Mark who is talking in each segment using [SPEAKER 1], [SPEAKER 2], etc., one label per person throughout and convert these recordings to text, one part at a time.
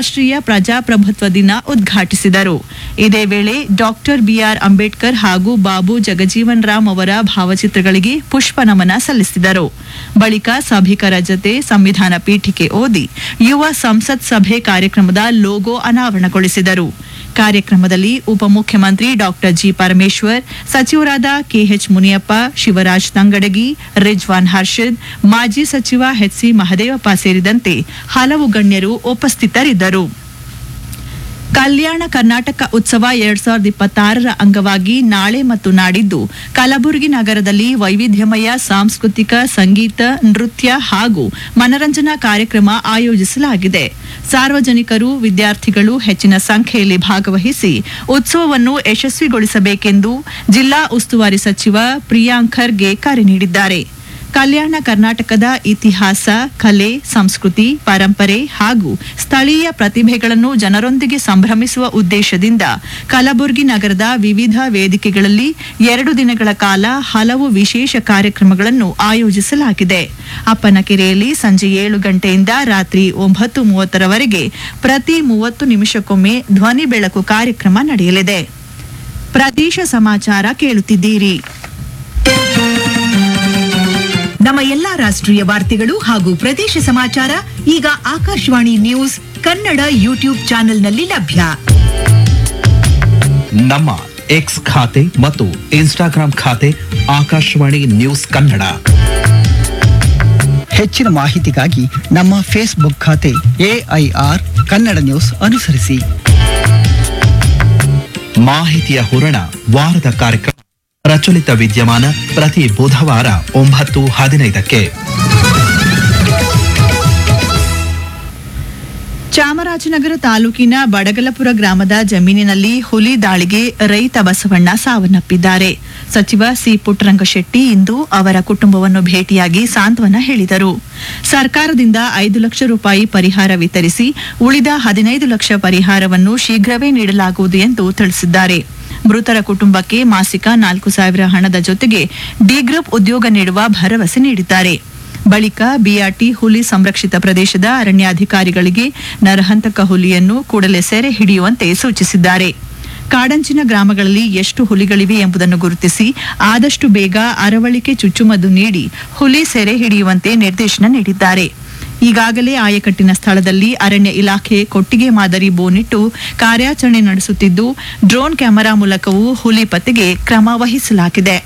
[SPEAKER 1] ರಾಷ್ಟ್ರೀಯ ಪ್ರಜಾಪ್ರಭುತ್ವ ದಿನ ಉದ್ಘಾಟಿಸಿದರು ಇದೇ ವೇಳೆ ಡಾಕ್ಟರ್ ಬಿಆರ್ ಅಂಬೇಡ್ಕರ್ ಹಾಗೂ ಬಾಬು ಜಗಜೀವನ್ ರಾಮ್ ಅವರ ಭಾವಚಿತ್ರಗಳಿಗೆ ಪುಷ್ಪ ನಮನ ಸಲ್ಲಿಸಿದರು ಬಳಿಕ ಸಭಿಕರ ಜತೆ ಸಂವಿಧಾನ ಪೀಠಿಕೆ ಓದಿ ಯುವ ಸಂಸತ್ ಸಭೆ ಕಾರ್ಯಕ್ರಮದ ಲೋಗೋ ಅನಾವರಣಗೊಳಿಸಿದರು ಕಾರ್ಯಕ್ರಮದಲ್ಲಿ ಉಪಮುಖ್ಯಮಂತ್ರಿ ಡಾಕ್ಟರ್ ಜಿ ಪರಮೇಶ್ವರ್ ಸಚಿವರಾದ ಕೆಎಚ್ ಮುನಿಯಪ್ಪ ಶಿವರಾಜ್ ತಂಗಡಗಿ ರಿಜ್ವಾನ್ ಹರ್ಷದ್ ಮಾಜಿ ಸಚಿವ ಎಚ್ಸಿ ಮಹದೇವಪ್ಪ ಸೇರಿದಂತೆ ಹಲವು ಗಣ್ಯರು ಉಪಸ್ಥಿತರಿದ್ದರು ಕಲ್ಯಾಣ ಕರ್ನಾಟಕ ಉತ್ಸವ ಎರಡ್ ಸಾವಿರದ ಇಪ್ಪತ್ತಾರರ ಅಂಗವಾಗಿ ನಾಳೆ ಮತ್ತು ನಾಡಿದ್ದು ಕಲಬುರಗಿ ನಗರದಲ್ಲಿ ವೈವಿಧ್ಯಮಯ ಸಾಂಸ್ಕೃತಿಕ ಸಂಗೀತ ನೃತ್ಯ ಹಾಗೂ ಮನರಂಜನಾ ಕಾರ್ಯಕ್ರಮ ಆಯೋಜಿಸಲಾಗಿದೆ ಸಾರ್ವಜನಿಕರು ವಿದ್ಯಾರ್ಥಿಗಳು ಹೆಚ್ಚಿನ ಸಂಖ್ಯೆಯಲ್ಲಿ ಭಾಗವಹಿಸಿ ಉತ್ಸವವನ್ನು ಯಶಸ್ವಿಗೊಳಿಸಬೇಕೆಂದು ಜಿಲ್ಲಾ ಉಸ್ತುವಾರಿ ಸಚಿವ ಪ್ರಿಯಾಂಕ್ ಖರ್ಗೆ ಕರೆ ನೀಡಿದ್ದಾರೆ ಕಲ್ಯಾಣ ಕರ್ನಾಟಕದ ಇತಿಹಾಸ ಕಲೆ ಸಂಸ್ಕೃತಿ ಪರಂಪರೆ ಹಾಗೂ ಸ್ಥಳೀಯ ಪ್ರತಿಭೆಗಳನ್ನು ಜನರೊಂದಿಗೆ ಸಂಭ್ರಮಿಸುವ ಉದ್ದೇಶದಿಂದ ಕಲಬುರಗಿ ನಗರದ ವಿವಿಧ ವೇದಿಕೆಗಳಲ್ಲಿ ಎರಡು ದಿನಗಳ ಕಾಲ ಹಲವು ವಿಶೇಷ ಕಾರ್ಯಕ್ರಮಗಳನ್ನು ಆಯೋಜಿಸಲಾಗಿದೆ ಅಪ್ಪನಕೆರೆಯಲ್ಲಿ ಸಂಜೆ ಏಳು ಗಂಟೆಯಿಂದ ರಾತ್ರಿ ಒಂಬತ್ತು ಮೂವತ್ತರವರೆಗೆ ಪ್ರತಿ ಮೂವತ್ತು ನಿಮಿಷಕ್ಕೊಮ್ಮೆ ಧ್ವನಿ ಬೆಳಕು ಕಾರ್ಯಕ್ರಮ ನಡೆಯಲಿದೆ ಪ್ರದೇಶ ಸಮಾಚಾರ ಕೇಳುತ್ತಿದ್ದೀರಿ
[SPEAKER 2] ನಮ್ಮ ಎಲ್ಲಾ ರಾಷ್ಟ್ರೀಯ ವಾರ್ತೆಗಳು ಹಾಗೂ ಪ್ರದೇಶ ಸಮಾಚಾರ ಈಗ ಆಕಾಶವಾಣಿ ನ್ಯೂಸ್ ಕನ್ನಡ ಯೂಟ್ಯೂಬ್ ಚಾನೆಲ್ನಲ್ಲಿ ಲಭ್ಯ
[SPEAKER 3] ನಮ್ಮ ಎಕ್ಸ್ ಖಾತೆ ಮತ್ತು ಇನ್ಸ್ಟಾಗ್ರಾಂ ಖಾತೆ ಆಕಾಶವಾಣಿ ನ್ಯೂಸ್ ಕನ್ನಡ
[SPEAKER 4] ಹೆಚ್ಚಿನ ಮಾಹಿತಿಗಾಗಿ ನಮ್ಮ ಫೇಸ್ಬುಕ್ ಖಾತೆ ಎಐಆರ್ ಕನ್ನಡ ನ್ಯೂಸ್ ಅನುಸರಿಸಿ
[SPEAKER 3] ಮಾಹಿತಿಯ ಹೂರಣ ವಾರದ ಕಾರ್ಯಕ್ರಮ ಪ್ರಚಲಿತ ವಿದ್ಯಮಾನ ಪ್ರತಿ ಬುಧವಾರ ಒಂಬತ್ತು ಹದಿನೈದಕ್ಕೆ
[SPEAKER 1] ಚಾಮರಾಜನಗರ ತಾಲೂಕಿನ ಬಡಗಲಪುರ ಗ್ರಾಮದ ಜಮೀನಿನಲ್ಲಿ ಹುಲಿ ದಾಳಿಗೆ ರೈತ ಬಸವಣ್ಣ ಸಾವನ್ನಪ್ಪಿದ್ದಾರೆ ಸಚಿವ ಸಿ ಪುಟ್ಟರಂಗಶೆಟ್ಟಿ ಇಂದು ಅವರ ಕುಟುಂಬವನ್ನು ಭೇಟಿಯಾಗಿ ಸಾಂತ್ವನ ಹೇಳಿದರು ಸರ್ಕಾರದಿಂದ ಐದು ಲಕ್ಷ ರೂಪಾಯಿ ಪರಿಹಾರ ವಿತರಿಸಿ ಉಳಿದ ಹದಿನೈದು ಲಕ್ಷ ಪರಿಹಾರವನ್ನು ಶೀಘ್ರವೇ ನೀಡಲಾಗುವುದು ಎಂದು ತಿಳಿಸಿದ್ದಾರೆ ಮೃತರ ಕುಟುಂಬಕ್ಕೆ ಮಾಸಿಕ ನಾಲ್ಕು ಸಾವಿರ ಹಣದ ಜೊತೆಗೆ ಡಿ ಗ್ರೂಪ್ ಉದ್ಯೋಗ ನೀಡುವ ಭರವಸೆ ನೀಡಿದ್ದಾರೆ ಬಳಿಕ ಬಿಆರ್ಟಿ ಹುಲಿ ಸಂರಕ್ಷಿತ ಪ್ರದೇಶದ ಅರಣ್ಯಾಧಿಕಾರಿಗಳಿಗೆ ನರಹಂತಕ ಹುಲಿಯನ್ನು ಕೂಡಲೇ ಸೆರೆ ಹಿಡಿಯುವಂತೆ ಸೂಚಿಸಿದ್ದಾರೆ ಕಾಡಂಚಿನ ಗ್ರಾಮಗಳಲ್ಲಿ ಎಷ್ಟು ಹುಲಿಗಳಿವೆ ಎಂಬುದನ್ನು ಗುರುತಿಸಿ ಆದಷ್ಟು ಬೇಗ ಅರವಳಿಕೆ ಚುಚ್ಚುಮದ್ದು ನೀಡಿ ಹುಲಿ ಸೆರೆ ಹಿಡಿಯುವಂತೆ ನಿರ್ದೇಶನ ನೀಡಿದ್ದಾರೆ ಈಗಾಗಲೇ ಆಯಕಟ್ಟಿನ ಸ್ಥಳದಲ್ಲಿ ಅರಣ್ಯ ಇಲಾಖೆ ಕೊಟ್ಟಿಗೆ ಮಾದರಿ ಬೋನಿಟ್ಟು ಕಾರ್ಯಾಚರಣೆ ನಡೆಸುತ್ತಿದ್ದು ಡ್ರೋನ್ ಕ್ಯಾಮೆರಾ ಮೂಲಕವೂ ಹುಲಿ ಪತ್ತೆಗೆ ಕ್ರಮ ವಹಿಸಲಾಗಿದೆ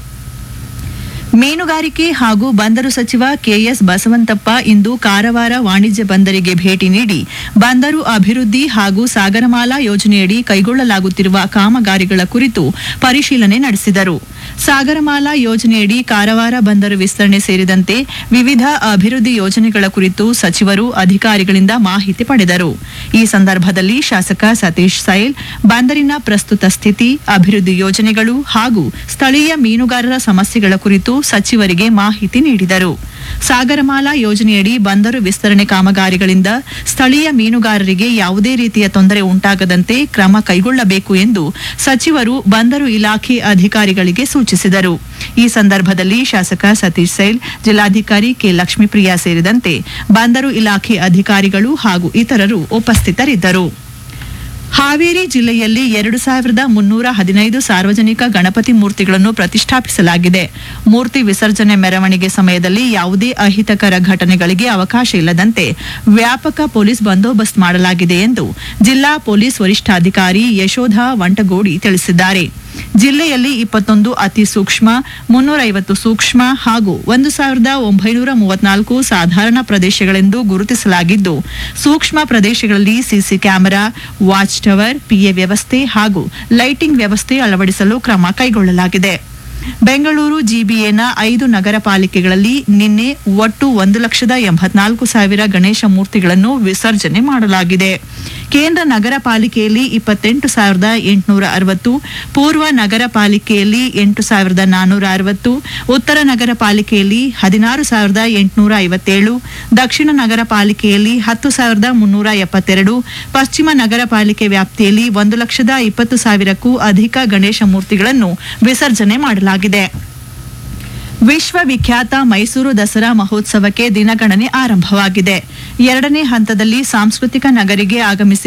[SPEAKER 1] ಮೀನುಗಾರಿಕೆ ಹಾಗೂ ಬಂದರು ಸಚಿವ ಕೆಎಸ್ ಬಸವಂತಪ್ಪ ಇಂದು ಕಾರವಾರ ವಾಣಿಜ್ಯ ಬಂದರಿಗೆ ಭೇಟಿ ನೀಡಿ ಬಂದರು ಅಭಿವೃದ್ಧಿ ಹಾಗೂ ಸಾಗರಮಾಲಾ ಯೋಜನೆಯಡಿ ಕೈಗೊಳ್ಳಲಾಗುತ್ತಿರುವ ಕಾಮಗಾರಿಗಳ ಕುರಿತು ಪರಿಶೀಲನೆ ನಡೆಸಿದರು ಸಾಗರಮಾಲಾ ಯೋಜನೆಯಡಿ ಕಾರವಾರ ಬಂದರು ವಿಸ್ತರಣೆ ಸೇರಿದಂತೆ ವಿವಿಧ ಅಭಿವೃದ್ಧಿ ಯೋಜನೆಗಳ ಕುರಿತು ಸಚಿವರು ಅಧಿಕಾರಿಗಳಿಂದ ಮಾಹಿತಿ ಪಡೆದರು ಈ ಸಂದರ್ಭದಲ್ಲಿ ಶಾಸಕ ಸತೀಶ್ ಸೈಲ್ ಬಂದರಿನ ಪ್ರಸ್ತುತ ಸ್ಥಿತಿ ಅಭಿವೃದ್ಧಿ ಯೋಜನೆಗಳು ಹಾಗೂ ಸ್ಥಳೀಯ ಮೀನುಗಾರರ ಸಮಸ್ಯೆಗಳ ಕುರಿತು ಸಚಿವರಿಗೆ ಮಾಹಿತಿ ನೀಡಿದರು ಸಾಗರಮಾಲಾ ಯೋಜನೆಯಡಿ ಬಂದರು ವಿಸ್ತರಣೆ ಕಾಮಗಾರಿಗಳಿಂದ ಸ್ಥಳೀಯ ಮೀನುಗಾರರಿಗೆ ಯಾವುದೇ ರೀತಿಯ ತೊಂದರೆ ಉಂಟಾಗದಂತೆ ಕ್ರಮ ಕೈಗೊಳ್ಳಬೇಕು ಎಂದು ಸಚಿವರು ಬಂದರು ಇಲಾಖೆ ಅಧಿಕಾರಿಗಳಿಗೆ ಸೂಚಿಸಿದರು ಈ ಸಂದರ್ಭದಲ್ಲಿ ಶಾಸಕ ಸತೀಶ್ ಸೈಲ್ ಜಿಲ್ಲಾಧಿಕಾರಿ ಕೆ ಲಕ್ಷ್ಮೀಪ್ರಿಯಾ ಸೇರಿದಂತೆ ಬಂದರು ಇಲಾಖೆ ಅಧಿಕಾರಿಗಳು ಹಾಗೂ ಇತರರು ಉಪಸ್ಥಿತರಿದ್ದರು ಹಾವೇರಿ ಜಿಲ್ಲೆಯಲ್ಲಿ ಎರಡು ಸಾವಿರದ ಮುನ್ನೂರ ಹದಿನೈದು ಸಾರ್ವಜನಿಕ ಗಣಪತಿ ಮೂರ್ತಿಗಳನ್ನು ಪ್ರತಿಷ್ಠಾಪಿಸಲಾಗಿದೆ ಮೂರ್ತಿ ವಿಸರ್ಜನೆ ಮೆರವಣಿಗೆ ಸಮಯದಲ್ಲಿ ಯಾವುದೇ ಅಹಿತಕರ ಘಟನೆಗಳಿಗೆ ಅವಕಾಶ ಇಲ್ಲದಂತೆ ವ್ಯಾಪಕ ಪೊಲೀಸ್ ಬಂದೋಬಸ್ತ್ ಮಾಡಲಾಗಿದೆ ಎಂದು ಜಿಲ್ಲಾ ಪೊಲೀಸ್ ವರಿಷ್ಠಾಧಿಕಾರಿ ಯಶೋಧ ವಂಟಗೋಡಿ ತಿಳಿಸಿದ್ದಾರೆ ಜಿಲ್ಲೆಯಲ್ಲಿ ಇಪ್ಪತ್ತೊಂದು ಅತಿ ಸೂಕ್ಷ್ಮ ಮುನ್ನೂರೈವತ್ತು ಸೂಕ್ಷ್ಮ ಹಾಗೂ ಒಂದು ಸಾವಿರದ ಒಂಬೈನೂರ ಮೂವತ್ನಾಲ್ಕು ಸಾಧಾರಣ ಪ್ರದೇಶಗಳೆಂದು ಗುರುತಿಸಲಾಗಿದ್ದು ಸೂಕ್ಷ್ಮ ಪ್ರದೇಶಗಳಲ್ಲಿ CC camera watch tower PA ವ್ಯವಸ್ಥೆ ಹಾಗೂ ಲೈಟಿಂಗ್ ವ್ಯವಸ್ಥೆ ಅಳವಡಿಸಲು ಕ್ರಮ ಕೈಗೊಳ್ಳಲಾಗಿದೆ ಬೆಂಗಳೂರು ಜಿಬಿಎನ ಐದು ನಗರ ಪಾಲಿಕೆಗಳಲ್ಲಿ ನಿನ್ನೆ ಒಟ್ಟು ಒಂದು ಲಕ್ಷದ ಎಂಬತ್ನಾಲ್ಕು ಸಾವಿರ ಗಣೇಶ ಮೂರ್ತಿಗಳನ್ನು ವಿಸರ್ಜನೆ ಮಾಡಲಾಗಿದೆ ಕೇಂದ್ರ ನಗರ ಪಾಲಿಕೆಯಲ್ಲಿ ಇಪ್ಪತ್ತೆಂಟು ಸಾವಿರದ ಎಂಟುನೂರ ಅರವತ್ತು ಪೂರ್ವ ನಗರ ಪಾಲಿಕೆಯಲ್ಲಿ ಎಂಟು ಸಾವಿರದ ನಾನ್ನೂರ ಅರವತ್ತು ಉತ್ತರ ನಗರ ಪಾಲಿಕೆಯಲ್ಲಿ ಹದಿನಾರು ಸಾವಿರದ ಎಂಟುನೂರ ಐವತ್ತೇಳು ದಕ್ಷಿಣ ನಗರ ಪಾಲಿಕೆಯಲ್ಲಿ ಹತ್ತು ಸಾವಿರದ ಮುನ್ನೂರ ಎಪ್ಪತ್ತೆರಡು ಪಶ್ಚಿಮ ನಗರ ಪಾಲಿಕೆ ವ್ಯಾಪ್ತಿಯಲ್ಲಿ ಒಂದು ಲಕ್ಷದ ಇಪ್ಪತ್ತು ಸಾವಿರಕ್ಕೂ ಅಧಿಕ ಗಣೇಶ ಮೂರ್ತಿಗಳನ್ನು ವಿಸರ್ಜನೆ ಮಾಡಲಾಗಿದೆ ವಿಶ್ವವಿಖ್ಯಾತ ಮೈಸೂರು ದಸರಾ ಮಹೋತ್ಸವಕ್ಕೆ ದಿನಗಣನೆ ಆರಂಭವಾಗಿದೆ ಎರಡನೇ ಹಂತದಲ್ಲಿ ಸಾಂಸ್ಕೃತಿಕ ನಗರಿಗೆ ಆಗಮಿಸಿ